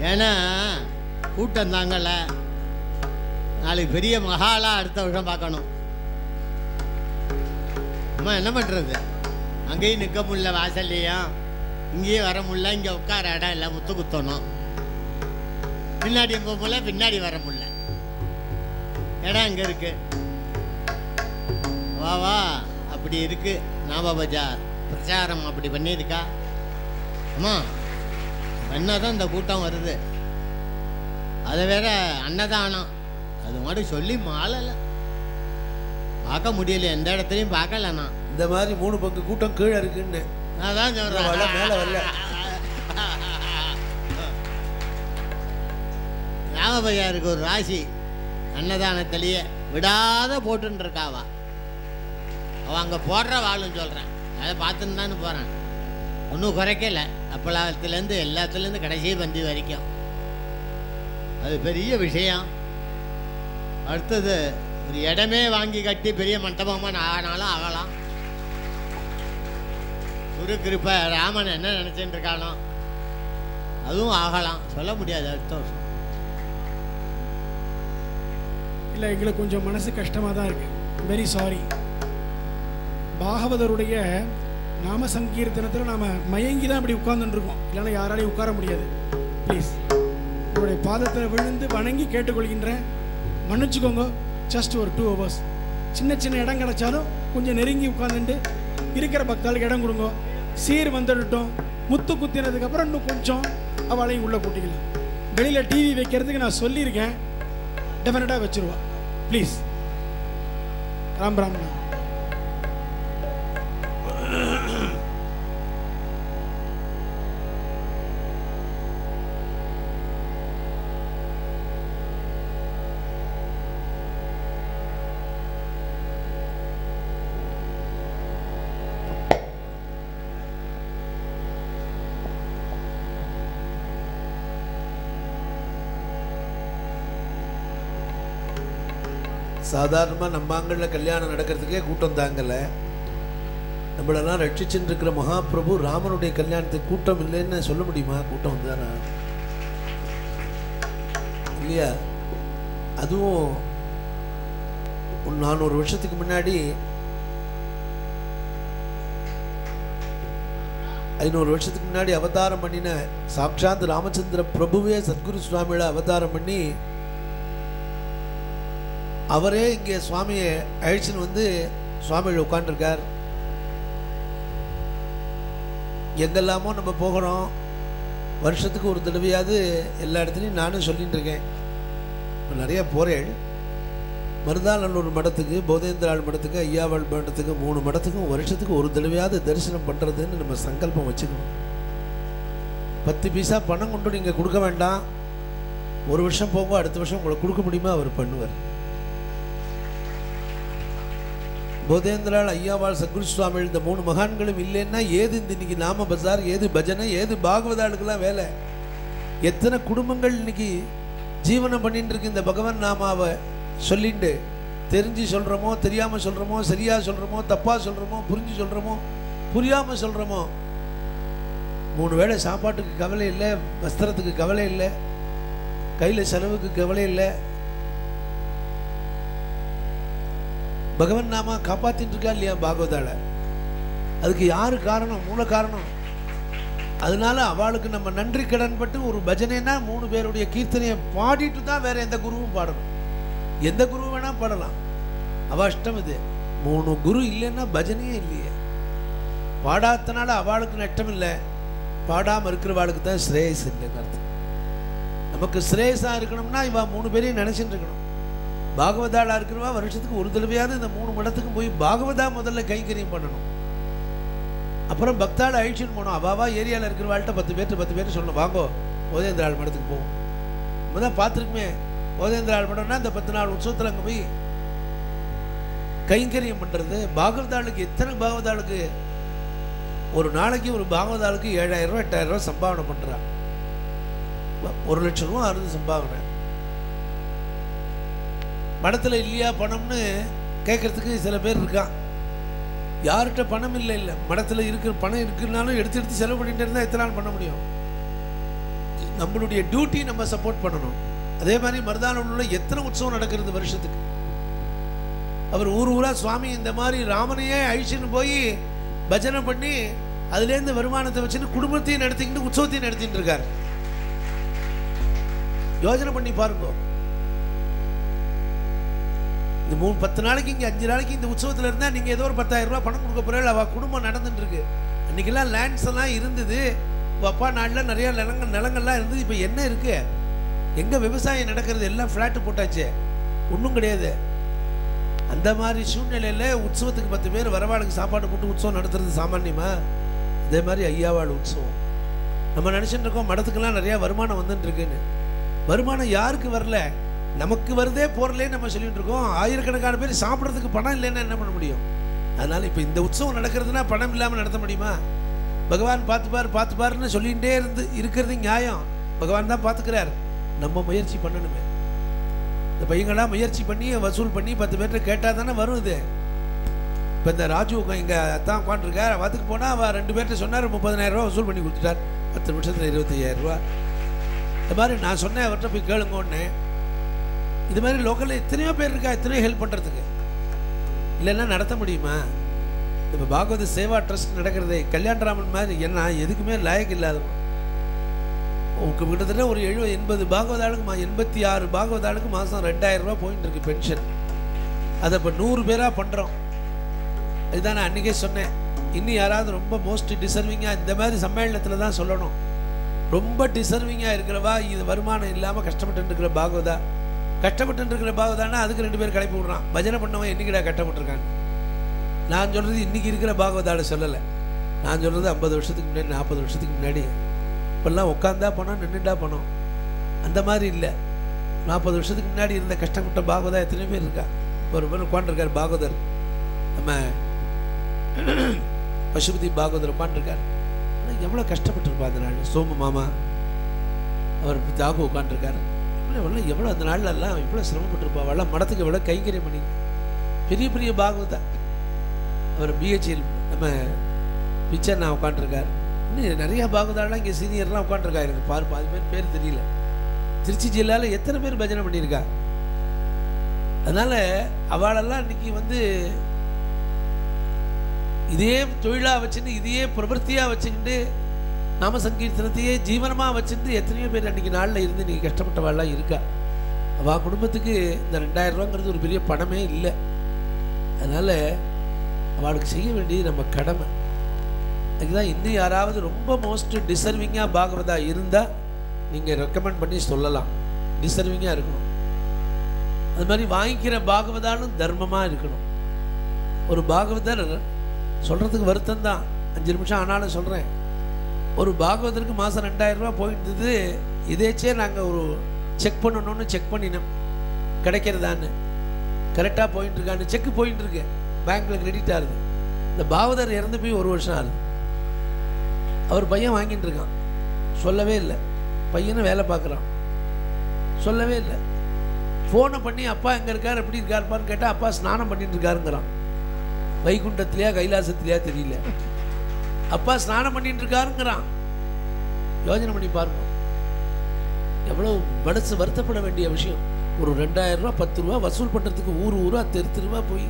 ஏன்னா கூட்டம் தாங்கல நாளைக்கு பெரிய மகாலா அடுத்த வருஷம் பார்க்கணும் அம்மா என்ன பண்ணுறது அங்கேயும் நிற்க முடியல வாசல்லையும் இங்கேயும் வர முடியல இங்கே உட்கார இடம் இல்லை முத்து குத்தணும் பின்னாடி போக முடியல பின்னாடி வர முடியல இடம் அங்கே இருக்கு வா வா அப்படி இருக்கு நாம பஜார் பிரச்சாரம் அப்படி பண்ணியிருக்கா அம்மா தான் இந்த கூட்டம் வருது அது வேற அன்னதானம் அது மாதிரி சொல்லி மாளலை பார்க்க முடியல எந்த இடத்துலையும் பார்க்கல நான் இந்த மாதிரி மூணு பங்கு கூட்டம் கீழே இருக்குன்னு நான் தான் வரல, மேல வரல. ராமபையாருக்கு ஒரு ராசி அன்னதானத்திலேயே விடாத போட்டுன்னு இருக்காவா அவ அங்கே போடுற வாழும் சொல்கிறேன் அதை பார்த்துன்னு தானே போகிறேன் ஒன்றும் குறைக்கல அப்பலாத்துலேருந்து எல்லாத்துலேருந்து கடைசி பந்தி வரைக்கும் அது பெரிய விஷயம் அடுத்தது ஒரு இடமே வாங்கி கட்டி பெரிய மண்டபமாக ஆனாலும் ஆகலாம் குருக்கிருப்ப ராமன் என்ன நினச்சிட்டு இருக்கானோ அதுவும் ஆகலாம் சொல்ல முடியாது அடுத்த வருஷம் இல்லை எங்களுக்கு கொஞ்சம் மனசு கஷ்டமாக தான் இருக்கு வெரி சாரி பாகவதருடைய நாம சங்கீர்த்தனத்தில் நாம் மயங்கி தான் இப்படி உட்கார்ந்துட்டு இருக்கோம் இல்லைன்னா யாராலையும் உட்கார முடியாது ப்ளீஸ் உங்களுடைய பாதத்தில் விழுந்து வணங்கி கேட்டுக்கொள்கின்றேன் மன்னிச்சுக்கோங்க ஜஸ்ட் ஒரு டூ ஹவர்ஸ் சின்ன சின்ன இடம் கிடைச்சாலும் கொஞ்சம் நெருங்கி உட்காந்துட்டு இருக்கிற பக்தாளுக்கு இடம் கொடுங்க சீர் வந்துடட்டும் முத்து குத்தினதுக்கு அப்புறம் இன்னும் கொஞ்சம் அவளையும் உள்ளே கூட்டிக்கலாம் வெளியில் டிவி வைக்கிறதுக்கு நான் சொல்லியிருக்கேன் டெஃபினட்டாக வச்சிருவா ப்ளீஸ் ராம் ராம் ராம். சாதாரணமாக நம்ம ஆங்களில் கல்யாணம் நடக்கிறதுக்கே கூட்டம் தாங்கலை நம்மளெல்லாம் ரட்சிச்சுட்டு இருக்கிற மகாபிரபு ராமனுடைய கல்யாணத்துக்கு கூட்டம் இல்லைன்னு சொல்ல முடியுமா கூட்டம் வந்துதானா இல்லையா அதுவும் ஒரு நானூறு வருஷத்துக்கு முன்னாடி ஐநூறு வருஷத்துக்கு முன்னாடி அவதாரம் பண்ணின சாக்ஷாத் ராமச்சந்திர பிரபுவே சத்குரு சுவாமியோட அவதாரம் பண்ணி அவரே இங்கே சுவாமியை அழைச்சின்னு வந்து சுவாமியில் உட்காண்டிருக்கார் எங்கெல்லாமோ நம்ம போகிறோம் வருஷத்துக்கு ஒரு தடவையாவது எல்லா இடத்துலையும் நானும் சொல்லிட்டு இருக்கேன் இப்போ நிறைய போகிறேன் மருதாநல்லூர் மடத்துக்கு போதேந்திராள் மடத்துக்கு ஐயாவாள் மடத்துக்கு மூணு மடத்துக்கும் வருஷத்துக்கு ஒரு தடவையாவது தரிசனம் பண்ணுறதுன்னு நம்ம சங்கல்பம் வச்சுக்கணும் பத்து பைசா பணம் கொண்டு நீங்கள் கொடுக்க வேண்டாம் ஒரு வருஷம் போங்க அடுத்த வருஷம் உங்களுக்கு கொடுக்க முடியுமா அவர் பண்ணுவார் போதேந்திராள் ஐயாவாள் சத்குரு சுவாமி இந்த மூணு மகான்களும் இல்லைன்னா ஏது இந்த இன்னைக்கு நாம பஜார் ஏது பஜனை ஏது பாகவதாளுக்கெல்லாம் வேலை எத்தனை குடும்பங்கள் இன்னைக்கு ஜீவனம் பண்ணிட்டு இருக்கு இந்த பகவான் நாமாவை சொல்லிட்டு தெரிஞ்சு சொல்கிறோமோ தெரியாமல் சொல்கிறோமோ சரியாக சொல்கிறோமோ தப்பாக சொல்கிறோமோ புரிஞ்சு சொல்கிறோமோ புரியாமல் சொல்கிறோமோ மூணு வேளை சாப்பாட்டுக்கு கவலை இல்லை வஸ்திரத்துக்கு கவலை இல்லை கையில் செலவுக்கு கவலை இல்லை பகவன் நாமா காப்பாத்திட்டு இருக்கா இல்லையா பாகவதால அதுக்கு யாரு காரணம் மூல காரணம் அதனால அவளுக்கு நம்ம நன்றி கடன் பட்டு ஒரு பஜனைனா மூணு பேருடைய கீர்த்தனையை பாடிட்டு தான் வேற எந்த குருவும் பாடணும் எந்த குரு வேணா பாடலாம் அவ இஷ்டம் இது மூணு குரு இல்லைன்னா பஜனையே இல்லையே பாடாதனால அவளுக்கு நஷ்டம் இல்லை பாடாம இருக்கிறவாளுக்கு தான் ஸ்ரேயஸ் இல்லைன்னு அர்த்தம் நமக்கு ஸ்ரேயஸா இருக்கணும்னா இவ மூணு பேரையும் நினைச்சிட்டு இருக்கணும் பாகவதாளா இருக்கிறவா வருஷத்துக்கு ஒரு தடவையாவது இந்த மூணு மடத்துக்கும் போய் பாகவதா முதல்ல கைங்கரியம் பண்ணணும் அப்புறம் பக்தாள் அழிச்சுன்னு போனோம் அவாவா ஏரியாவில் இருக்கிறவாள்கிட்ட பத்து பேர்ட்டு பத்து பேர்ட்டு சொல்லணும் வாங்கோ போதேந்திராள் மடத்துக்கு போவோம் நம்ம தான் பார்த்துருக்குமே போதேந்திராள் மடம்னா இந்த பத்து நாள் உற்சவத்தில் அங்கே போய் கைங்கரியம் பண்ணுறது பாகவதாளுக்கு எத்தனை பாகவதாளுக்கு ஒரு நாளைக்கு ஒரு பாகவதாளுக்கு ஏழாயிரம் ரூபா எட்டாயிரம் ரூபா சம்பாவனை பண்ணுறா ஒரு லட்சம் ரூபா அறுது சம்பாவனை மடத்தில் இல்லையா பணம்னு கேட்கறதுக்கு சில பேர் இருக்கான் யார்கிட்ட பணம் இல்லை இல்லை மடத்தில் இருக்கிற பணம் இருக்குனாலும் எடுத்து எடுத்து செலவு பண்ணிட்டு இருந்தால் எத்தனை நாள் பண்ண முடியும் நம்மளுடைய டியூட்டி நம்ம சப்போர்ட் பண்ணணும் அதே மாதிரி மருதானூரில் எத்தனை உற்சவம் நடக்கிறது வருஷத்துக்கு அவர் ஊர் ஊரா சுவாமி இந்த மாதிரி ராமனையே அழிச்சுன்னு போய் பஜனை பண்ணி அதுலேருந்து வருமானத்தை வச்சுன்னு குடும்பத்தையும் நடத்திக்கிட்டு உற்சவத்தையும் நடத்திட்டு இருக்கார் யோசனை பண்ணி பாருங்க இந்த மூணு பத்து நாளைக்கு இங்கே அஞ்சு நாளைக்கு இந்த உற்சவத்தில் இருந்தால் நீங்கள் ஏதோ ஒரு பத்தாயிரம் ரூபாய் பணம் கொடுக்க போகிறீங்க அவள் குடும்பம் நடந்துட்டு இருக்கு அன்றைக்கெல்லாம் லேண்ட்ஸ் எல்லாம் இருந்தது உங்க அப்பா நாட்டில் நிறைய நிலங்கள் நிலங்கள்லாம் இருந்தது இப்போ என்ன இருக்கு எங்கே விவசாயம் நடக்கிறது எல்லாம் ஃப்ளாட்டு போட்டாச்சு ஒன்றும் கிடையாது அந்த மாதிரி சூழ்நிலையில் உற்சவத்துக்கு பத்து பேர் வரவாளுக்கு சாப்பாடு போட்டு உற்சவம் நடத்துறது சாமானியமா அதே மாதிரி ஐயாவாள் உற்சவம் நம்ம நினச்சிட்டு இருக்கோம் மடத்துக்கெல்லாம் நிறையா வருமானம் வந்துட்டு இருக்குன்னு வருமானம் யாருக்கு வரல நமக்கு வருதே போறலே நம்ம சொல்லிட்டு இருக்கோம் ஆயிரக்கணக்கான பேர் சாப்பிட்றதுக்கு பணம் இல்லைன்னா என்ன பண்ண முடியும் அதனால இப்போ இந்த உற்சவம் நடக்கிறதுனா பணம் இல்லாமல் நடத்த முடியுமா பகவான் பார்த்துப்பார் பார்த்துப்பாருன்னு சொல்லிகிட்டே இருந்து இருக்கிறது நியாயம் பகவான் தான் பார்த்துக்கிறார் நம்ம முயற்சி பண்ணணுமே இந்த பையங்களாம் முயற்சி பண்ணி வசூல் பண்ணி பத்து பேர்கிட்ட கேட்டால் தானே வரும் இது இப்போ இந்த ராஜு இங்கே அத்தான் உட்காந்துருக்கார் அதுக்கு போனால் அவள் ரெண்டு பேர்கிட்ட சொன்னார் முப்பதனாயிரம் ரூபா வசூல் பண்ணி கொடுத்துட்டார் பத்து நிமிஷத்தில் இருபத்தையாயிரம் ரூபா இந்த மாதிரி நான் சொன்னேன் அவர்கிட்ட போய் கேளுங்கன்னு இது மாதிரி லோக்கலில் எத்தனையோ பேர் இருக்கா எத்தனையோ ஹெல்ப் பண்ணுறதுக்கு இல்லைன்னா நடத்த முடியுமா இப்போ பாகவத சேவா ட்ரஸ்ட் நடக்கிறதே கல்யாணராமன் மாதிரி என்ன எதுக்குமே லாயக்கு இல்லாதவன் உங்களுக்கு கிட்டத்தட்ட ஒரு எழுபது எண்பது பாகவத ஆளுக்கு மா எண்பத்தி ஆறு பாகவத ஆளுக்கு மாதம் ரெண்டாயிரம் ரூபாய் போயிட்டு இருக்கு பென்ஷன் அதை இப்போ நூறு பேராக பண்ணுறோம் இதுதான் நான் அன்றைக்கே சொன்னேன் இன்னும் யாராவது ரொம்ப மோஸ்ட் டிசர்விங்காக இந்த மாதிரி சம்மேளனத்தில் தான் சொல்லணும் ரொம்ப டிசர்விங்காக இருக்கிறவா இது வருமானம் இல்லாமல் கஷ்டப்பட்டு இருக்கிற பாகவதா கஷ்டப்பட்டு இருக்கிற பாகவதானா அதுக்கு ரெண்டு பேர் கிளப்பி விட்றான் பஜனை பண்ணவன் என்னைக்கிடா கஷ்டப்பட்டிருக்கான் நான் சொல்கிறது இன்றைக்கி இருக்கிற பாகவதாட சொல்லலை நான் சொல்கிறது ஐம்பது வருஷத்துக்கு முன்னாடி நாற்பது வருஷத்துக்கு முன்னாடி இப்போல்லாம் உட்காந்தா பணம் நின்றுட்டா பணம் அந்த மாதிரி இல்லை நாற்பது வருஷத்துக்கு முன்னாடி இருந்த கஷ்டப்பட்ட பாகவதா எத்தனை பேர் இருக்கா ஒரு பேர் உட்காந்துருக்கார் பாகவதர் நம்ம பசுபதி பாகவதர் உட்காந்துருக்கார் எவ்வளோ கஷ்டப்பட்டிருப்பா அந்த நாள் சோமு மாமா அவர் தாகு உட்காந்துருக்கார் எவ்வளோ எவ்வளோ அந்த நாள்ல எல்லாம் இவ்வளோ சிரமப்பட்டிருப்பா அவெல்லாம் மடத்துக்கு எவ்வளோ கைங்கரியம் பண்ணி பெரிய பெரிய பாகவதா அவர் பிஹெச்எல் நம்ம பிச்சர் நான் உட்காந்துருக்கார் இன்னும் நிறைய பாகவதாலாம் இங்கே சீனியர்லாம் உட்காந்துருக்கா எனக்கு பாரு பாதி பேர் பேர் தெரியல திருச்சி ஜில்லாவில் எத்தனை பேர் பஜனை பண்ணியிருக்கா அதனால் அவளெல்லாம் இன்னைக்கு வந்து இதே தொழிலாக வச்சுட்டு இதையே பிரவருத்தியாக வச்சுக்கிட்டு நாம சங்கீர்த்தனத்தையே ஜீவனமாக வச்சுட்டு எத்தனையோ பேர் அன்றைக்கி நாளில் இருந்து நீங்கள் கஷ்டப்பட்டவாள்லாம் இருக்கா அவள் குடும்பத்துக்கு இந்த ரெண்டாயிரம் ரூபாங்கிறது ஒரு பெரிய பணமே இல்லை அதனால் அவளுக்கு செய்ய வேண்டியது நம்ம கடமை அதுதான் இன்னும் யாராவது ரொம்ப மோஸ்ட் டிசர்விங்காக பாகவதா இருந்தால் நீங்கள் ரெக்கமெண்ட் பண்ணி சொல்லலாம் டிசர்விங்காக இருக்கணும் அது மாதிரி வாங்கிக்கிற பாகவதாலும் தர்மமாக இருக்கணும் ஒரு பாகவதர் சொல்கிறதுக்கு வருத்தம் தான் அஞ்சு நிமிஷம் ஆனாலும் சொல்கிறேன் ஒரு பாகவதருக்கு மாதம் ரெண்டாயிரம் ரூபாய் போயிருந்தது இதேச்சே நாங்கள் ஒரு செக் பண்ணணும்னு செக் பண்ணினோம் கிடைக்கிறதான்னு கரெக்டாக போயிட்டு இருக்கான்னு செக்கு போயிட்டு இருக்கு பேங்க்கில் கிரெடிட் ஆகுது இந்த பாகவதர் இறந்து போய் ஒரு வருஷம் ஆகுது அவர் பையன் வாங்கிட்டு இருக்கான் சொல்லவே இல்லை பையனை வேலை பார்க்குறான் சொல்லவே இல்லை ஃபோனை பண்ணி அப்பா எங்கே இருக்கார் எப்படி இருக்காருப்பான்னு கேட்டால் அப்பா ஸ்நானம் பண்ணிட்டு இருக்காருங்கிறான் வைகுண்டத்திலையா கைலாசத்திலையா தெரியல அப்பா ஸ்நானம் பண்ணிட்டு இருக்காருங்கிறான் யோசனை பண்ணி பாருங்க எவ்வளோ மனசு வருத்தப்பட வேண்டிய விஷயம் ஒரு ரெண்டாயிரம் ரூபா பத்து ரூபா வசூல் பண்ணுறதுக்கு ஊர் ஊரா தெரு தெருவா போய்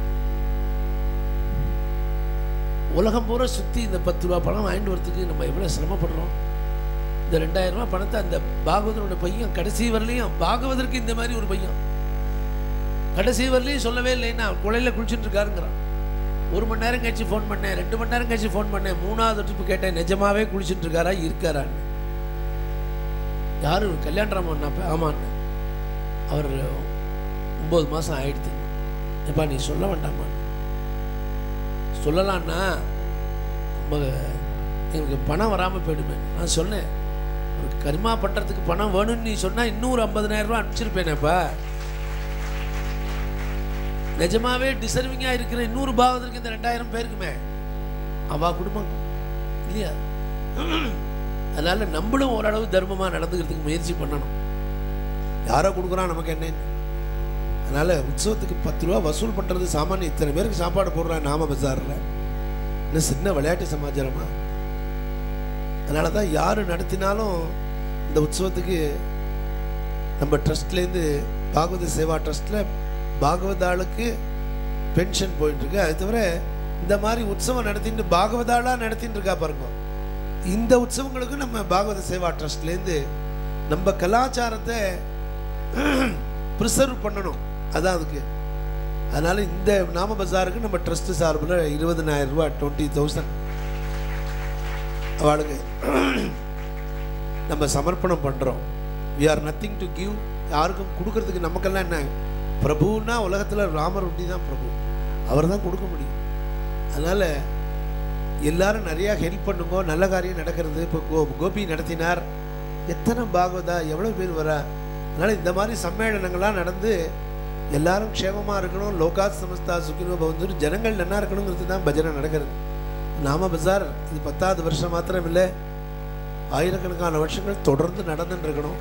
உலகம் பூரா சுற்றி இந்த பத்து ரூபா பணம் வாங்கிட்டு வரதுக்கு நம்ம எவ்வளோ சிரமப்படுறோம் இந்த ரெண்டாயிரம் ரூபாய் பணத்தை அந்த பாகவதரோட பையன் கடைசி வரலையும் பாகவதற்கு இந்த மாதிரி ஒரு பையன் கடைசி வரலையும் சொல்லவே இல்லைன்னா குழையில குளிச்சுட்டு இருக்காருங்கிறான் ஒரு மணி நேரம் கழிச்சு ஃபோன் பண்ணேன் ரெண்டு மணி நேரம் கழிச்சு ஃபோன் பண்ணேன் மூணாவது ட்ரிப்பு கேட்டேன் நிஜமாவே குளிச்சுட்டு இருக்காரா இருக்காரான்னு யாரு கல்யாணராமன் அப்போ ஆமான்னு அவர் ஒம்பது மாதம் ஆயிடுத்து எப்பா நீ சொல்ல வேண்டாமா சொல்லலான்னா ரொம்ப எங்களுக்கு பணம் வராமல் போயிடுமே நான் சொன்னேன் ஒரு கர்மா பண்ணுறதுக்கு பணம் வேணும்னு நீ சொன்னால் இன்னும் ஒரு ஐம்பதனாயிரம் ரூபா அனுப்பிச்சிருப்பேனேப்பா நிஜமாவே டிசர்விங்காக இருக்கிற இன்னொரு பாவத்திற்கு இந்த ரெண்டாயிரம் பேருக்குமே அவா குடும்பம் இல்லையா அதனால நம்மளும் ஓரளவு தர்மமாக நடந்துக்கிறதுக்கு முயற்சி பண்ணணும் யாரோ கொடுக்குறான் நமக்கு என்ன அதனால் உற்சவத்துக்கு பத்து ரூபா வசூல் பண்ணுறது சாமானியம் இத்தனை பேருக்கு சாப்பாடு போடுறான் நாம பஜாரில் இன்னும் சின்ன விளையாட்டு சமாச்சாரமா அதனால தான் யார் நடத்தினாலும் இந்த உற்சவத்துக்கு நம்ம ட்ரஸ்ட்லேருந்து பாகவத சேவா ட்ரஸ்ட்டில் பாகவதாளுக்கு பென்ஷன் போயிட்டுருக்கு அது தவிர இந்த மாதிரி உற்சவம் நடத்திட்டு பாகவதாளாக நடத்திட்டு இருக்கா பாருங்க இந்த உற்சவங்களுக்கு நம்ம பாகவத சேவா ட்ரஸ்ட்லேருந்து நம்ம கலாச்சாரத்தை ப்ரிசர்வ் பண்ணணும் அதான் அதுக்கு அதனால இந்த நாம பஜாருக்கு நம்ம ட்ரஸ்ட் சார்பில் இருபதனாயிரம் ரூபாய் டுவெண்ட்டி தௌசண்ட் அவளுக்கு நம்ம சமர்ப்பணம் பண்ணுறோம் we are nothing to give யாருக்கும் கொடுக்கறதுக்கு நமக்கெல்லாம் என்ன பிரபுன்னா உலகத்தில் ராமர் ஒண்டி தான் பிரபு அவர் தான் கொடுக்க முடியும் அதனால் எல்லாரும் நிறையா ஹெல்ப் பண்ணுங்க நல்ல காரியம் நடக்கிறது இப்போ கோ கோபி நடத்தினார் எத்தனை பாகவதா எவ்வளோ பேர் வரா அதனால் இந்த மாதிரி சம்மேளனங்கள்லாம் நடந்து எல்லாரும் க்ஷேமமாக இருக்கணும் லோகா சமஸ்தா சுக்கினோ பவந்தூர் ஜனங்கள் நல்லா இருக்கணுங்கிறது தான் பஜனை நடக்கிறது நாம பஜார் இது பத்தாவது வருஷம் மாத்திரம் இல்லை ஆயிரக்கணக்கான வருஷங்கள் தொடர்ந்து நடந்துட்டு இருக்கணும்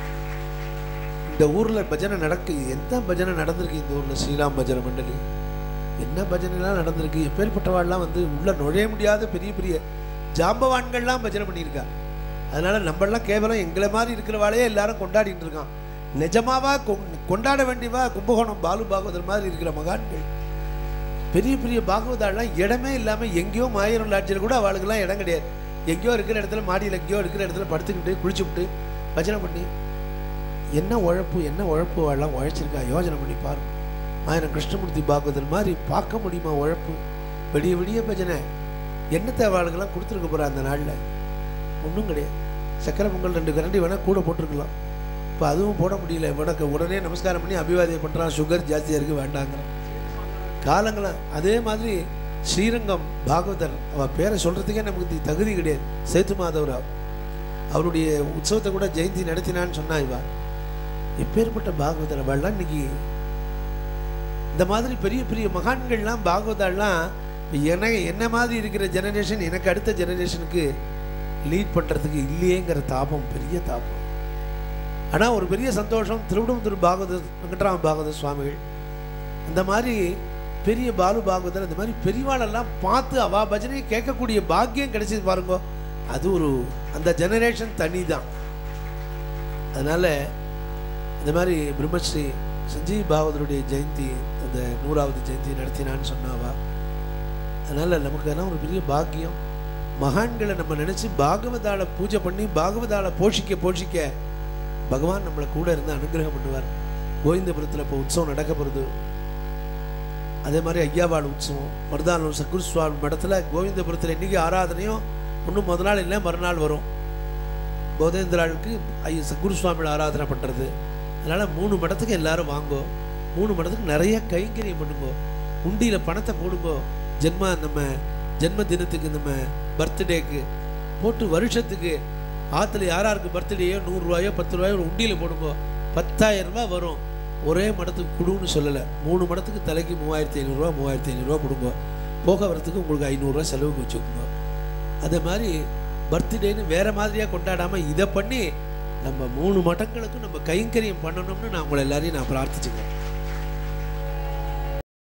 இந்த ஊரில் பஜனை நடக்கு எந்த பஜனை நடந்திருக்கு இந்த ஊரில் ஸ்ரீராம் பஜனை மண்டலி என்ன பஜனைலாம் நடந்திருக்கு எப்பேற்பட்டவாள்லாம் வந்து உள்ள நுழைய முடியாத பெரிய பெரிய ஜாம்பவான்கள்லாம் பஜனை பண்ணியிருக்கா அதனால நம்மளாம் கேவலம் எங்களை மாதிரி இருக்கிறவாளே எல்லாரும் கொண்டாடிட்டு இருக்கான் நிஜமாவா கொ- கொண்டாட வேண்டியவா கும்பகோணம் பாலு பாகவதர் மாதிரி இருக்கிற மகான்கள் பெரிய பெரிய பாகவதாலாம் இடமே இல்லாமல் எங்கேயோ மாயிரம் லாட்சியில் கூட அவளுக்கெல்லாம் இடம் கிடையாது எங்கேயோ இருக்கிற இடத்துல மாடியில் எங்கேயோ இருக்கிற இடத்துல படுத்துக்கிட்டு குளிச்சுவிட்டு பஜனை பண்ணி என்ன உழைப்பு என்ன உழைப்பு அவள்லாம் உழைச்சிருக்கா யோசனை பண்ணி பாருங்க ஆயிரம் கிருஷ்ணமூர்த்தி பாகவதர் மாதிரி பார்க்க முடியுமா உழைப்பு விடிய விடிய பஜனை என்னத்தை அவளுக்கெல்லாம் கொடுத்துருக்க போகிறா அந்த நாளில் ஒன்றும் கிடையாது சக்கரை பொங்கல் ரெண்டு கரண்டி வேணால் கூட போட்டிருக்கலாம் இப்போ அதுவும் போட முடியல உனக்கு உடனே நமஸ்காரம் பண்ணி அபிவாதியம் பண்ணுறான் சுகர் ஜாஸ்தியாக இருக்குது வேண்டாங்கிறான் காலங்களா அதே மாதிரி ஸ்ரீரங்கம் பாகவதர் அவ பேரை சொல்றதுக்கே நமக்கு தி- தகுதி கிடையாது சேத்து மாதவராவ் அவருடைய உற்சவத்தை கூட ஜெயந்தி நடத்தினான்னு சொன்னா இவா எப்பேற்பட்ட பாகவதர் அவள்லாம் இன்னைக்கு இந்த மாதிரி பெரிய பெரிய மகான்கள்லாம் பாகவதாலாம் என என்ன மாதிரி இருக்கிற ஜெனரேஷன் எனக்கு அடுத்த ஜெனரேஷனுக்கு லீட் பண்ணுறதுக்கு இல்லையேங்கிற தாபம் பெரிய தாபம் ஆனால் ஒரு பெரிய சந்தோஷம் திருவிடம்புத்தூர் பாகவதர் வெங்கட்ராம பாகவதர் சுவாமிகள் அந்த மாதிரி பெரிய பாலு பாகவதர் அந்த மாதிரி பெரியவாளெல்லாம் பார்த்து அவா பஜனையை கேட்கக்கூடிய பாக்கியம் கிடைச்சது பாருங்க அது ஒரு அந்த ஜெனரேஷன் தனி தான் அதனால் இந்த மாதிரி பிரம்மஸ்ரீ சஞ்சீவ் பாகவதருடைய ஜெயந்தி அந்த நூறாவது ஜெயந்தி நடத்தினான்னு சொன்னாவா அதனால் நமக்கு அதெல்லாம் ஒரு பெரிய பாக்கியம் மகான்களை நம்ம நினச்சி பாகவதால பூஜை பண்ணி பாகவதால போஷிக்க போஷிக்க பகவான் நம்மளை கூட இருந்து அனுகிரகம் பண்ணுவார் கோவிந்தபுரத்தில் இப்போ உற்சவம் நடக்க போகிறது அதே மாதிரி ஐயாவாள் உற்சவம் மருதானூர் சக்குரு சுவாமி மடத்தில் கோவிந்தபுரத்தில் இன்னைக்கு ஆராதனையும் இன்னும் முத நாள் இல்லை மறுநாள் வரும் போதேந்திராளுக்கு ஐயா சக்குரு சுவாமியோட ஆராதனை பண்ணுறது அதனால் மூணு மடத்துக்கு எல்லாரும் வாங்கோ மூணு மடத்துக்கு நிறைய கைங்கரியம் பண்ணுங்கோ உண்டியில் பணத்தை போடுங்கோ ஜென்ம நம்ம ஜென்ம தினத்துக்கு நம்ம பர்த்டேக்கு போட்டு வருஷத்துக்கு ஆற்றுல யாராருக்கு பர்த்டேயோ நூறுரூவாயோ பத்து ரூபாயோ ஒரு உண்டியில் போடுங்கோ பத்தாயிரம் ரூபாய் வரும் ஒரே மடத்துக்கு கொடுன்னு சொல்லலை மூணு மடத்துக்கு தலைக்கு மூவாயிரத்தி ஐநூறுரூவா மூவாயிரத்தி ஐநூறுரூவா கொடுங்க போக வரத்துக்கு உங்களுக்கு ஐநூறுரூவா செலவுக்கு வச்சுக்கோங்க அதே மாதிரி பர்த்டேன்னு வேற மாதிரியாக கொண்டாடாமல் இதை பண்ணி நம்ம மூணு மடங்களுக்கும் நம்ம கைங்கரியம் பண்ணணும்னு நான் உங்களை எல்லாரையும் நான் பிரார்த்திச்சுக்கிறேன்